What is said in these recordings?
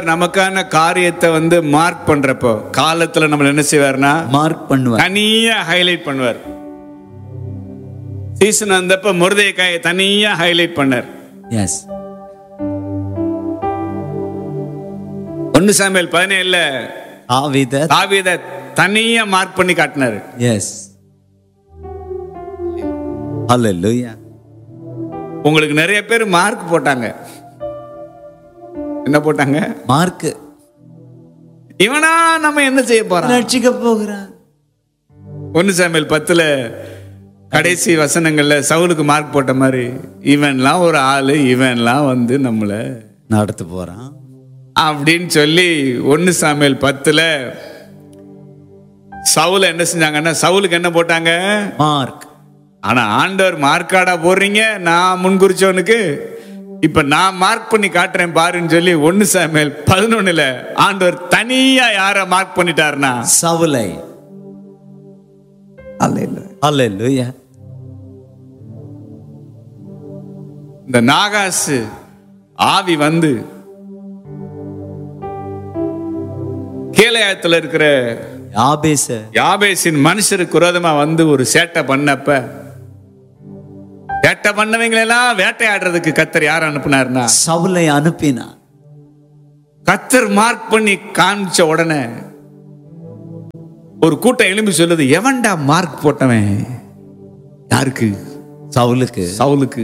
நமக்கான காரியத்தை வந்து மார்க் பண்றப்போ காலத்துல நம்ம என்ன செய்வார்னா மார்க் பண்ணுவார் தனியா ஹைலைட் பண்ணுவார் சீசன் வந்தப்ப முருதைக்காயை தனியா ஹைலைட் பண்ணார் எஸ் ஒன்னு சாமியல் பதினேழுல ஆவித தாவீத தனியா மார்க் பண்ணி காட்டினாரு எஸ் ஹalleluya உங்களுக்கு நிறைய பேர் மார்க் போட்டாங்க என்ன போட்டாங்க மார்க் இவனா நம்ம என்ன செய்ய போறோம் ரட்சிக்க போகிறான் ஒன்னு சாமியல் பத்துல கடைசி வசனங்கள்ல சவுலுக்கு மார்க் போட்ட மாதிரி இவன்லாம் ஒரு ஆளு இவன்லாம் வந்து நம்மள நடத்த போறான் அப்படின்னு சொல்லி ஒன்னு சாமியல் பத்துல சவுல என்ன செஞ்சாங்கன்னா சவுலுக்கு என்ன போட்டாங்க மார்க் ஆனா ஆண்டவர் மார்க்காடா போடுறீங்க நான் முன்குறிச்சவனுக்கு இப்ப நான் மார்க் பண்ணி காட்டுறேன் பாருன்னு சொல்லி ஒன்னு சாமியல் பதினொன்னுல ஆண்டவர் தனியா யார மார்க் பண்ணிட்டாருன்னா சவுலை ஹalleluya இந்த நாகாசு ஆவி வந்து கேளையத்துல இருக்கிற யாபேச யாபேசின் மனுஷருக்கு விரோதமா வந்து ஒரு சேட்டை பண்ணப்ப சேட்டை பண்ணவங்களெல்லாம் வேட்டையாடுறதுக்கு கத்தர் யார் அனுப்புனாருன்னா சவுலை அனுப்பினான் கத்தர் மார்க் பண்ணி காமிச்ச உடனே ஒரு கூட்டம் எழும்பி சொல்லுது எவன்டா மார்க் போட்டவன் யாருக்கு சவுலுக்கு சவுலுக்கு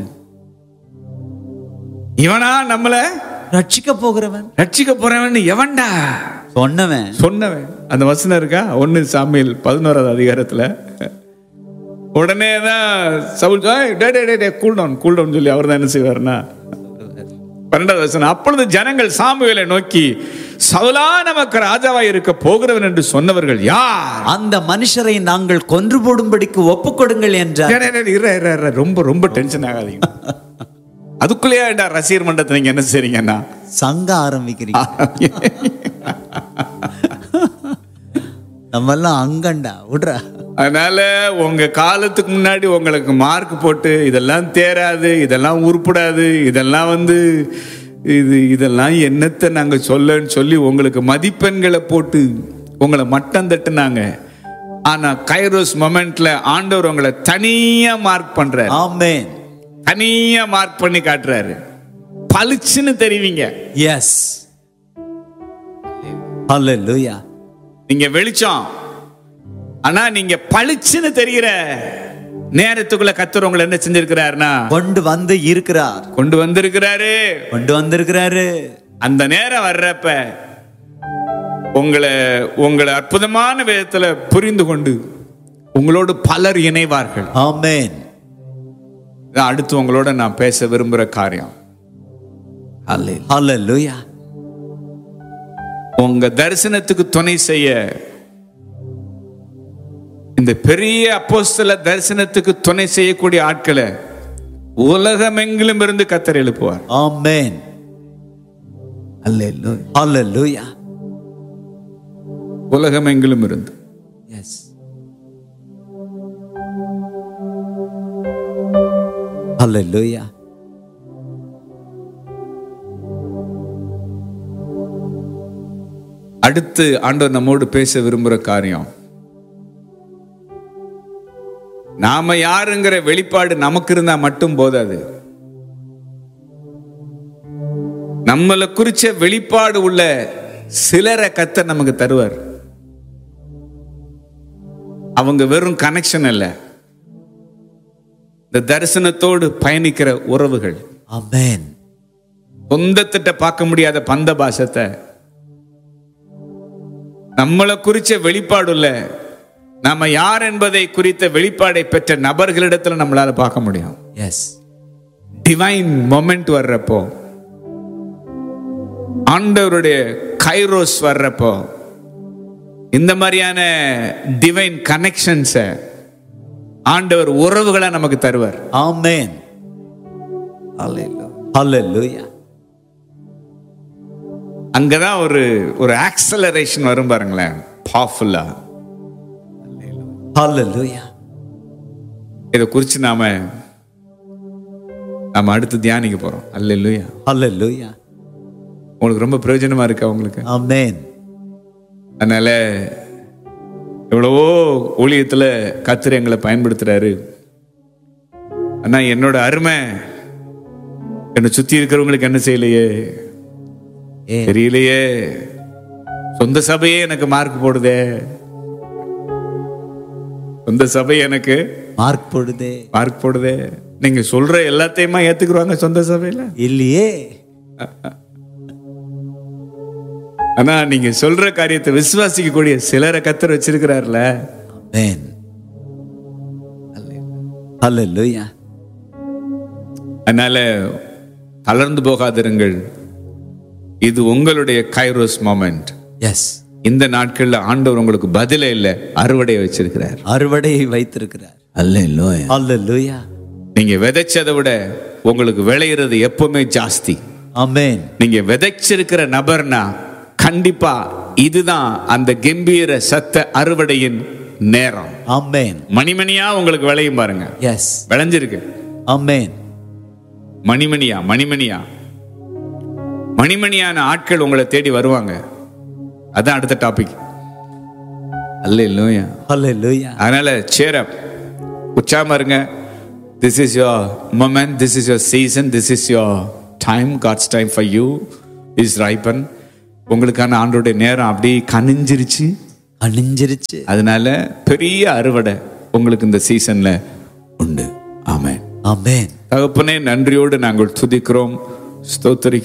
இவனா நம்மள ரட்சிக்க போகிறவன் ரட்சிக்க போறவன் எவன்டா சொன்னவன் சொன்னவன் அந்த வசனம் இருக்கா ஒன்னு சாமியல் பதினோராவது அதிகாரத்துல உடனே தான் சவுல் "ஏய், டே டே, டே டே கூல் டவுன் கூல் டவுன் சொல்லி அவர் தான் என்ன செய்வார்னா பன்னெண்டாவது வசனம் அப்பொழுது ஜனங்கள் சாமுவேலை நோக்கி சவுலா நமக்கு ராஜாவாய் இருக்க போகிறவன் என்று சொன்னவர்கள் யார் அந்த மனுஷரை நாங்கள் கொன்று போடும்படிக்கு ஒப்புக்கொடுங்கள் என்றார் டே, டே, டே, இரு, இரு, இரு, ரொம்ப ரொம்ப டென்ஷன் ஆகாதீங்க அதுக்குள்ளேயே ரசிகர் மன்றத்தை நீங்க என்ன செய்றீங்கன்னா சங்க ஆரம்பிக்கிறீங்க நம்ம எல்லாம் அங்கண்டா விடுறா அதனால உங்க காலத்துக்கு முன்னாடி உங்களுக்கு மார்க் போட்டு இதெல்லாம் தேராது இதெல்லாம் உருப்படாது இதெல்லாம் வந்து இது இதெல்லாம் என்னத்தை நாங்க சொல்லன்னு சொல்லி உங்களுக்கு மதிப்பெண்களை போட்டு உங்களை மட்டம் தட்டுனாங்க ஆனா கைரோஸ் மொமெண்ட்ல ஆண்டவர் உங்களை தனியா மார்க் பண்றாரு ஆமென் தனியா மார்க் பண்ணி காட்டுறாரு பளிச்சுன்னு தெரிவிங்க எஸ் ஹalleluya நீங்க வெளிச்சம் ஆனா நீங்க பளிச்சுன்னு தெரிகிற நேரத்துக்குள்ள கத்தர் உங்களை என்ன செஞ்சிருக்கிறாருன்னா கொண்டு வந்து இருக்கிறார் கொண்டு வந்திருக்கிறாரு கொண்டு வந்திருக்கிறாரு அந்த நேரம் வர்றப்ப உங்களை உங்களை அற்புதமான விதத்துல புரிந்து கொண்டு உங்களோடு பலர் இணைவார்கள் ஆமென் இதான் அடுத்து உங்களோட நான் பேச விரும்புற காரியம் ஹalleluya உங்க தரிசனத்துக்கு துணை செய்ய இந்த பெரிய அப்போஸ்தல தரிசனத்துக்கு துணை செய்யக்கூடிய ஆட்களை உலகமெங்கிலும் இருந்து கத்தர் எழுப்புவார் ஆமென் ஹalleluya ஹalleluya உலகமெங்கிலும் இருந்து எஸ் ஹalleluya அடுத்து ஆண்டவர் நம்மோடு பேச விரும்புகிற காரியம் நாம யாருங்கிற வெளிப்பாடு நமக்கு இருந்தா மட்டும் போதாது நம்மளை குறிச்ச வெளிப்பாடு உள்ள சிலரை கத்தர் நமக்கு தருவார் அவங்க வெறும் கனெக்ஷன் அல்ல இந்த தரிசனத்தோடு பயணிக்கிற உறவுகள் ஆமென் சொந்தத்திட்ட பார்க்க முடியாத பந்த பாசத்தை நம்மளை குறிச்ச வெளிப்பாடுள்ள நாம யார் என்பதை குறித்த வெளிப்பாடை பெற்ற நபர்களிடத்துல நம்மளால பார்க்க முடியும் எஸ் டிவைன் மொமெண்ட் வர்றப்போ ஆண்டவருடைய கைரோஸ் வர்றப்போ இந்த மாதிரியான டிவைன் கனெக்ஷன்ஸை ஆண்டவர் உறவுகளை நமக்கு தருவார் ஆமென் ஹalleluya அங்கதான் ஒரு ஒரு ஆக்சலரேஷன் வரும் பாருங்களேன் பவர்ஃபுல்லா ஹalleluya இதை குறித்து நாம நாம அடுத்து தியானிக்க போறோம் அல்லேலூயா ஹalleluya உங்களுக்கு ரொம்ப பிரயோஜனமா இருக்கா உங்களுக்கு ஆமென் அதனால எவ்வளவோ ஊழியத்துல கத்திர எங்களை பயன்படுத்துறாரு ஆனா என்னோட அருமை என்னை சுத்தி இருக்கிறவங்களுக்கு என்ன செய்யலையே ஏ தெரியலையே சொந்த சபையே எனக்கு மார்க் போடுதே சொந்த சபை எனக்கு மார்க் போடுதே மார்க் போடுதே நீங்க சொல்ற எல்லாத்தையுமா ஏத்துக்குருவாங்க சொந்த சபையில இல்லையே ஆனா நீங்க சொல்ற காரியத்தை விசுவாசிக்க கூடிய சிலரை கத்தர் வச்சிருக்கிறார்ல ஆமென் ஹalleluya அதனால தளர்ந்து போகாதிருங்கள் இது உங்களுடைய கைரோஸ் மொமெண்ட் எஸ் இந்த நாட்கள்ல ஆண்டவர் உங்களுக்கு பதிலே இல்லை அறுவடையை வச்சிருக்கிறார் அறுவடையை வைத்திருக்கிறார் அல்ல ஹalleluya நீங்க விதைச்சதை விட உங்களுக்கு விளையிறது எப்பவுமே ஜாஸ்தி ஆமென் நீங்க விதைச்சிருக்கிற நபர்னா கண்டிப்பா இதுதான் அந்த கம்பீர சத்த அறுவடையின் நேரம் ஆமென் மணிமணியா உங்களுக்கு விளையும் பாருங்க எஸ் விளைஞ்சிருக்கு ஆமென் மணிமணியா மணிமணியா மணிமணியான ஆட்கள் உங்களை தேடி வருவாங்க அதான் அடுத்த டாபிக் அல்ல இல்லையா ஹalleluya அதனால சேர் அப் உற்சாகமா இருங்க this is your moment this is your season this is your time God's time for you is ripen உங்களுக்கான ஆண்டோடைய நேரம் அப்படியே கனிஞ்சிருச்சு அணிஞ்சிருச்சு அதனால பெரிய அறுவடை உங்களுக்கு இந்த சீசன்ல உண்டு ஆமென் ஆமென் தகப்பனே நன்றியோடு நாங்கள் துதிக்கிறோம் ஸ்தோத்தரிக்கிறோம்